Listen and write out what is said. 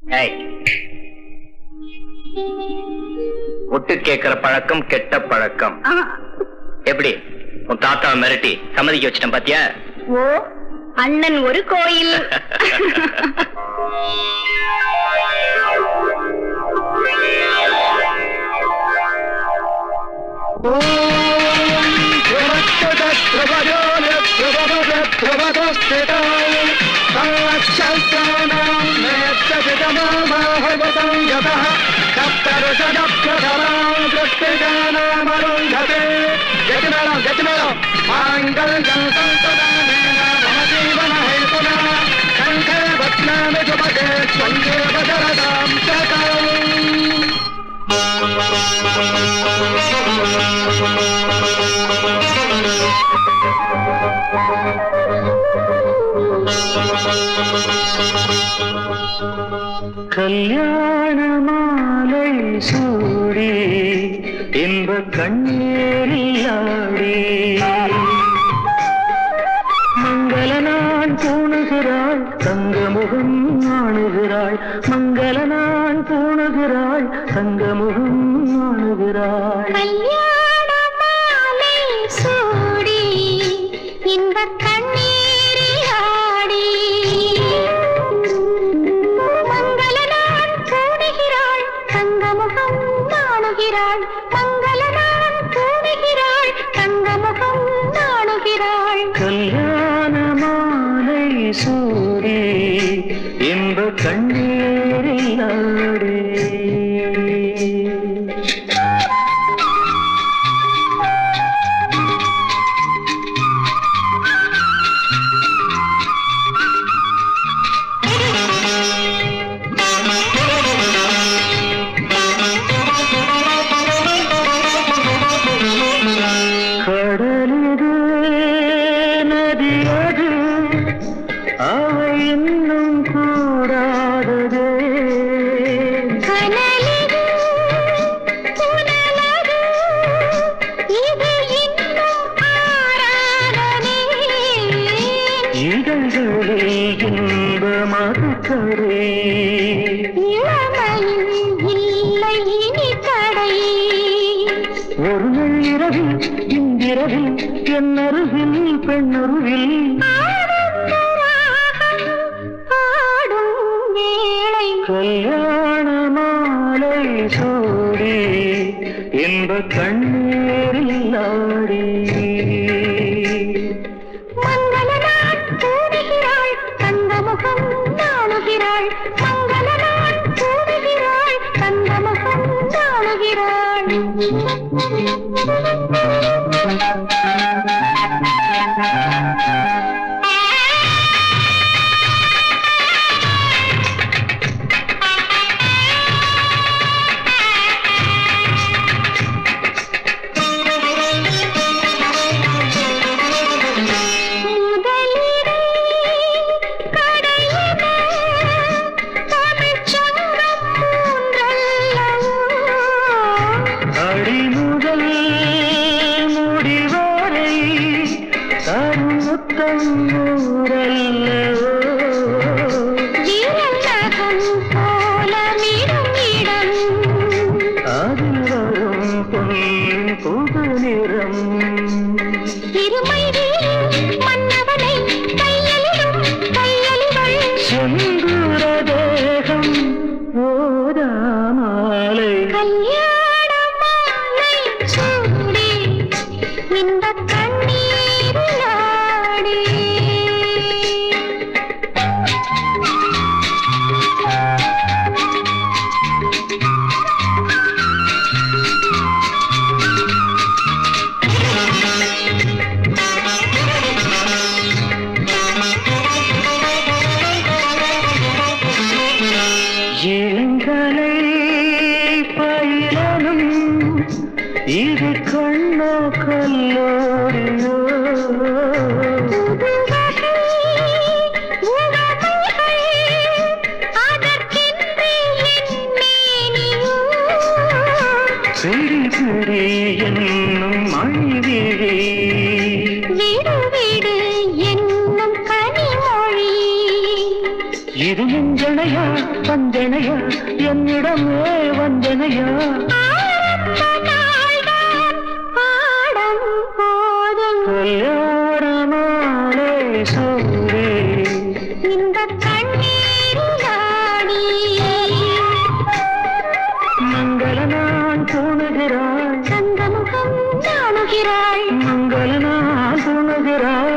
ஏய். ஒட்டு கேட்கிற பழக்கம் கெட்ட பழக்கம் ஆ, எப்படி உன் தாத்தாவை மிரட்டி சம்மதிக்க வச்சிட்டேன் பாத்தியா ஓ அண்ணன் ஒரு கோயில் கல்யாண மாலை சூடி இன்ப கண்ணீரில் ஆடி மங்கள நான் தூணுகிறாள் தங்கமுகம் ஆணுகிறாள் மங்கள நான் தூணுகிறாள் தங்கமுகம் ஆணுகிறாள் கல்யாண மாலை சூடி இன்பக் கண்ணீரில் ஆடி மங்கள நாள் கூடுகிறாள் தங்கமுகம் நாணுகிறாள் மங்கள நாள் கூடுகிறாள் தங்கமுகம் நாணுகிறாள் கல்யாண மாலை சூடி இன்ப கண்ணீரில் ஆடி கடலிது நதியது அவை இன்னும் கூடாததே கனலிது புனலது இது இன்னும் ஆராதனே இதழ்களில் இன்ப மதுக்கரே இளமையில் இல்லை இனி தடை ஒரு நாள் இரவில் இன்றிரவில் என்னருவில் பெண்ணருவில் ஆனந்த ராகம் பாடும் வேளை கல்யாண மாலை சூடி இன்ப கண்ணீரில் ஆடி மங்கள நாள் கூடுகிறாள் தங்கமுகம் நாணுகிறாள் மங்கள நாள் கூடுகிறாள் தங்கமுகம் நாணுகிறாள் முதலிலே கடையில தமிழ்ச்சங்கம் மூன்றல்லவோ அடிமுதல் முடிவரை தருமுத்தம் ஊரல்லவோ விரலகம் போல மிடும் இடம் அதில் வரும் பொன் புது நிறம் இருமையில் மன்னவனை கையலிடும் கையலிவள் செந்தூர தேகம் ஓதாமாலை கல்யாண மாலை சூடி இந்த கண்ணீரில் ஆடி இளங்கலை பயிலனும் இது கண்ணோ கல்லோரியோ புதுவகை உவமைகள் அதற்கென்று என் மேனியோ பிடி பிடி என்னும் மணிவிழி விடு விடு என்னும் கனிமொழி இது நெஞ்சம் வஞ்சனையா வஞ்சனையா என்னிடமே வஞ்சனையா ஆரம்ப நாள்தான் பாடம் போதும் கல்யாண மாலை சூடி இந்த கண்ணீரிலாடி மங்கள நான் தூணுகிறாள் சங்கமுகம் நாணுகிறாள் மங்கள நான் தூணுகிறாள்